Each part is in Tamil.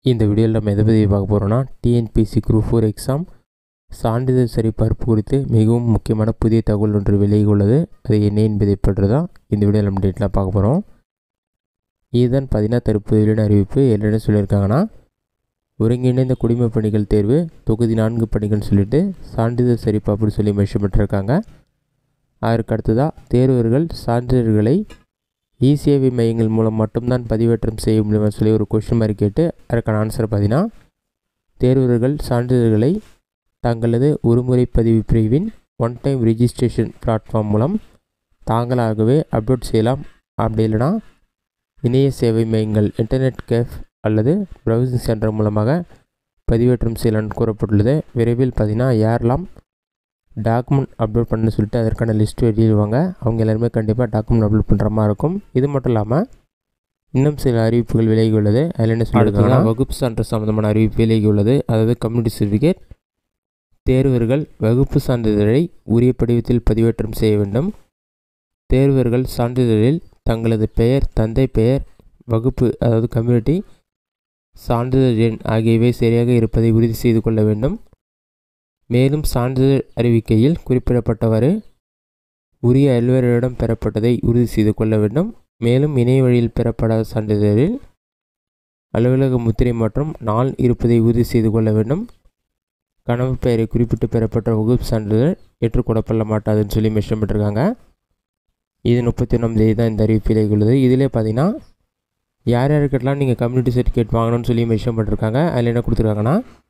இந்த வீடியோவில் நம்ம எதை பற்றி பார்க்க போகிறோம்னா டிஎன்பிசி குரூப் ஃபோர் எக்ஸாம் சான்றிதழ் சரிபார்ப்பு குறித்து மிகவும் முக்கியமான புதிய தகவல் ஒன்று விலகி உள்ளது அது என்ன என்பதை பற்றி தான் இந்த வீடியோவில் நம்ம டேட்லாம் பார்க்க போகிறோம் இதுதான் பார்த்தீங்கன்னா தற்போதைய அறிவிப்பு என்ன சொல்லியிருக்காங்கன்னா ஒருங்கிணைந்த குடிமைப் பணிகள் தேர்வு தொகுதி நான்கு பணிகள்னு சொல்லிட்டு சான்றிதழ் சரிபார்ப்புன்னு சொல்லி மென்ஷன் பண்ணிருக்காங்க அதற்கு அடுத்ததாக தேர்வர்கள் சான்றிதழ்களை இ சேவை மையங்கள் மூலம் மட்டும்தான் பதிவேற்றம் செய்ய முடியுமா சொல்லி ஒரு கொஷின் மாதிரி கேட்டு அதற்கான ஆன்சர் பார்த்தீங்கன்னா தேர்வர்கள் சான்றிதழ்களை தங்களது ஒருமுறை பதிவு பிரிவின் ஒன் டைம் ரிஜிஸ்ட்ரேஷன் பிளாட்ஃபார்ம் மூலம் தாங்களாகவே அப்லோட் செய்யலாம் அப்படி இல்லைனா இணைய சேவை மையங்கள் இன்டர்நெட் கேஃப் அல்லது ப்ரௌசிங் சென்டர் மூலமாக பதிவேற்றம் செய்யலாம்னு கூறப்பட்டுள்ளது விரைவில் பார்த்தீங்கன்னா யாரெல்லாம் டாக்குமெண்ட் அப்லோட் பண்ண சொல்லிட்டு அதற்கான லிஸ்ட் வெளியிடுவாங்க அவங்க எல்லாருமே கண்டிப்பாக டாக்குமெண்ட் அப்லோட் பண்ணுற மாதிரி இருக்கும் இது மட்டும் இல்லாமல் இன்னும் சில அறிவிப்புகள் விலகி உள்ளது அதில் என்ன சொல்லியிருக்காங்கன்னா வகுப்பு சான்று சம்மந்தமான அறிவிப்பு விலகி உள்ளது அதாவது கம்யூனிட்டி சர்டிஃபிகேட் தேர்வர்கள் வகுப்பு சான்றிதழை உரிய படிவத்தில் பதிவேற்றம் செய்ய வேண்டும் தேர்வர்கள் சான்றிதழில் தங்களது பெயர் தந்தை பெயர் வகுப்பு அதாவது கம்யூனிட்டி சான்றிதழ் எண் ஆகியவை சரியாக இருப்பதை உறுதி செய்து கொள்ள வேண்டும் மேலும் சான்றிதழ் அறிவிக்கையில் குறிப்பிடப்பட்டவாறு உரிய அலுவலரிடம் பெறப்பட்டதை உறுதி செய்து கொள்ள வேண்டும் மேலும் இணைய வழியில் பெறப்படாத சான்றிதழில் அலுவலக முத்திரை மற்றும் நாள் இருப்பதை உறுதி செய்து கொள்ள வேண்டும் கனவு பெயரை குறிப்பிட்டு பெறப்பட்ட வகுப்பு சான்றிதழ் ஏற்றுக்கொள்ளப்பட மாட்டாதுன்னு சொல்லி மென்ஷன் பண்ணிருக்காங்க இது முப்பத்தி ஒன்றாம் தேதி தான் இந்த அறிவிப்பில் உள்ளது இதிலே பார்த்தீங்கன்னா யார் யாருக்கிட்டலாம் நீங்கள் கம்யூனிட்டி சர்டிஃபிகேட் வாங்கணும்னு சொல்லி மென்ஷன் பண்ணிருக்காங்க அதில் என்ன கொடுத்துருக்காங்கன்னா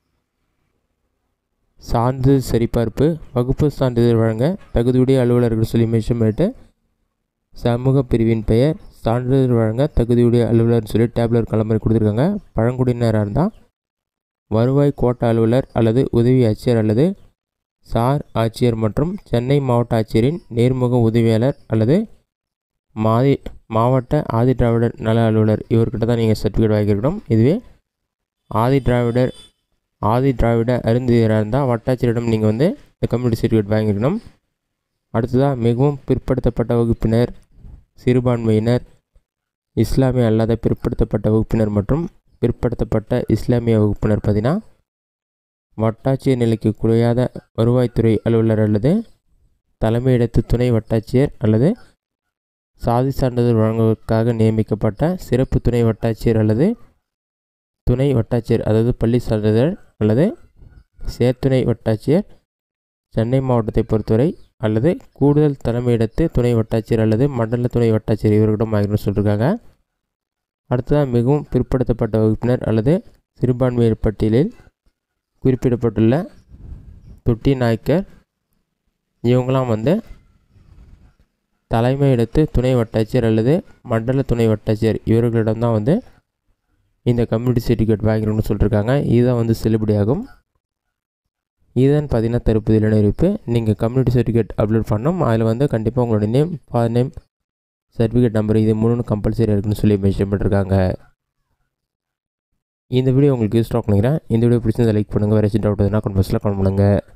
சான்றிதழ் சரிபார்ப்பு வகுப்பு சான்றிதழ் வழங்க தகுதியுடைய அலுவலர்கள் சொல்லி மென்ஷன் பண்ணிட்டு சமூக பிரிவின் பெயர் சான்றிதழ் வழங்க தகுதியுடைய அலுவலர்னு சொல்லி டேப்லர் கிளம்பி கொடுத்துருக்காங்க பழங்குடியினராக இருந்தால் வருவாய் கோட்ட அலுவலர் அல்லது உதவி ஆட்சியர் அல்லது சார் ஆட்சியர் மற்றும் சென்னை மாவட்ட ஆட்சியரின் நேர்முக உதவியாளர் அல்லது மாதி மாவட்ட ஆதி திராவிடர் நல அலுவலர் இவர்கிட்ட தான் நீங்கள் சர்டிஃபிகேட் வாங்கியிருக்கணும் இதுவே ஆதி திராவிடர் ஆதி திராவிட அருந்தியராக இருந்தால் வட்டாட்சியரிடம் நீங்கள் வந்து இந்த கம்யூனிட்டி சர்டிஃபிகேட் வாங்கியிருக்கணும் அடுத்ததாக மிகவும் பிற்படுத்தப்பட்ட வகுப்பினர் சிறுபான்மையினர் இஸ்லாமிய அல்லாத பிற்படுத்தப்பட்ட வகுப்பினர் மற்றும் பிற்படுத்தப்பட்ட இஸ்லாமிய வகுப்பினர் பார்த்தீங்கன்னா வட்டாட்சியர் நிலைக்கு குறையாத வருவாய்த்துறை அலுவலர் அல்லது தலைமையிடத்து துணை வட்டாட்சியர் அல்லது சாதி சான்றிதழ் வழங்குவதற்காக நியமிக்கப்பட்ட சிறப்பு துணை வட்டாட்சியர் அல்லது துணை வட்டாட்சியர் அதாவது பள்ளி சான்றிதழ் அல்லது சேர்த்துணை வட்டாட்சியர் சென்னை மாவட்டத்தை பொறுத்தவரை அல்லது கூடுதல் தலைமையிடத்து துணை வட்டாட்சியர் அல்லது மண்டல துணை வட்டாட்சியர் இவர்களிடம் ஆகியோர் சொல்லியிருக்காங்க அடுத்ததாக மிகவும் பிற்படுத்தப்பட்ட வகுப்பினர் அல்லது சிறுபான்மையர் பட்டியலில் குறிப்பிடப்பட்டுள்ள தொட்டி நாய்க்கர் இவங்களாம் வந்து தலைமையிடத்து துணை வட்டாட்சியர் அல்லது மண்டல துணை வட்டாட்சியர் இவர்களிடம் தான் வந்து இந்த கம்யூனிட்டி சர்டிஃபிகேட் வாங்கிக்கணும்னு சொல்லியிருக்காங்க இதுதான் வந்து செல்லுபடியாகும் இதுதான் பார்த்தீங்கன்னா தருப்பதில் அறிவிப்பு நீங்கள் கம்யூனிட்டி சர்டிஃபிகேட் அப்லோட் பண்ணணும் அதில் வந்து கண்டிப்பாக உங்களோட name father name certificate number இது மூணு கம்பல்சரி இருக்குன்னு சொல்லி மென்ஷன் பண்ணிருக்காங்க இந்த வீடியோ உங்களுக்கு யூஸ் நினைக்கிறேன் இந்த வீடியோ பிடிச்சிருந்தா லைக் பண்ணுங்கள் வேறு ஏதாச்சும் டவுட் எதுனா கமெண்ட் பாக்ஸில் கமெண்ட் பண்ணுங்கள்